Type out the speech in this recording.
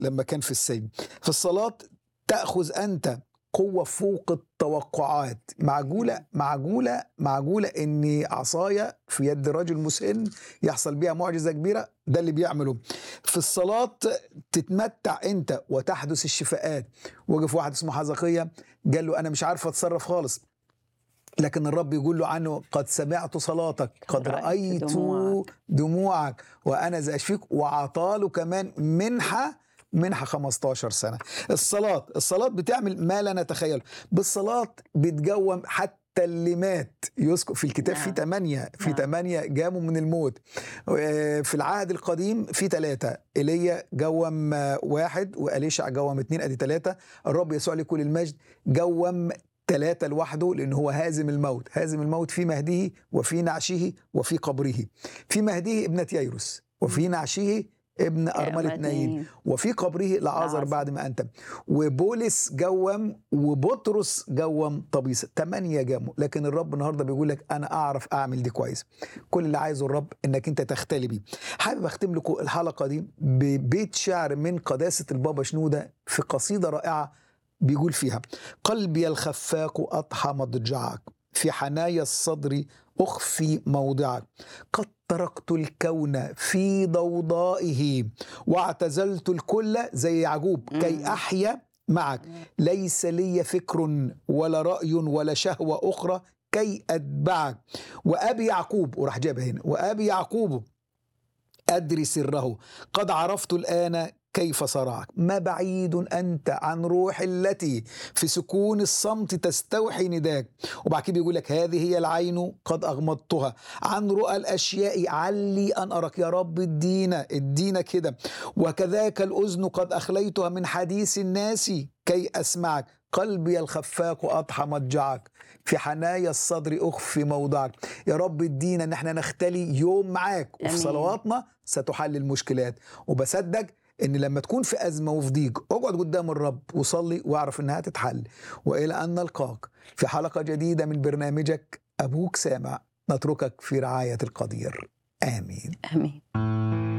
لما كان في السجن في الصلاة تأخذ أنت قوة فوق التوقعات معجولة معجولة معجولة إن عصاية في يد رجل مسن يحصل بيها معجزة كبيرة ده اللي بيعمله في الصلاة تتمتع أنت وتحدث الشفاءات وقف واحد اسمه حزقية قال له أنا مش عارف أتصرف خالص لكن الرب يقول له عنه قد سمعت صلاتك قد رأيت رأيت دموعك. دموعك وأنا ذا أشفيك وعطاله كمان منحة منحة 15 سنة الصلاة الصلاة بتعمل ما لا نتخيله بالصلاة بتجوم حتى اللي مات يذكر في الكتاب في نعم. ثمانية في نعم. ثمانية جاموا من الموت آه، في العهد القديم في ثلاثة ايليا جوم آه، واحد وأليشع جوم اثنين ادي ثلاثة الرب يسوع لكل المجد جوم ثلاثة لوحده لأن هو هازم الموت هازم الموت في مهده وفي نعشه وفي قبره في مهده ابنة ييروس وفي نعشه ابن أرملة نايين وفي قبره لعازر لعازر. بعد ما أنتم وبولس جوم وبطرس جوم طبيسة ثمانية جاموا لكن الرب النهاردة بيقول لك أنا أعرف أعمل دي كويس كل اللي عايزه الرب إنك أنت تختلي بيه حابب أختم لكم الحلقة دي ببيت شعر من قداسة البابا شنودة في قصيدة رائعة بيقول فيها قلبي الخفاق أضحى مضجعك في حنايا الصدر أخفي موضعك قد تركت الكون في ضوضائه واعتزلت الكل زي يعقوب كي مم. أحيا معك ليس لي فكر ولا رأي ولا شهوة أخرى كي أتبعك وأبي يعقوب وراح جابها هنا وأبي يعقوب أدري سره قد عرفت الآن كيف صرعك ما بعيد أنت عن روح التي في سكون الصمت تستوحي نداك وبعد كده بيقول لك هذه هي العين قد أغمضتها عن رؤى الأشياء علي أن أراك يا رب ادينا ادينا كده وكذاك الأذن قد أخليتها من حديث الناس كي أسمعك قلبي الخفاق أضحى مضجعك في حنايا الصدر أخفي موضعك يا رب ادينا ان احنا نختلي يوم معاك وفي آمين. صلواتنا ستحل المشكلات وبصدق ان لما تكون في ازمه وفي ضيق اقعد قدام الرب وصلي واعرف انها تتحل والى ان نلقاك في حلقه جديده من برنامجك ابوك سامع نتركك في رعايه القدير امين امين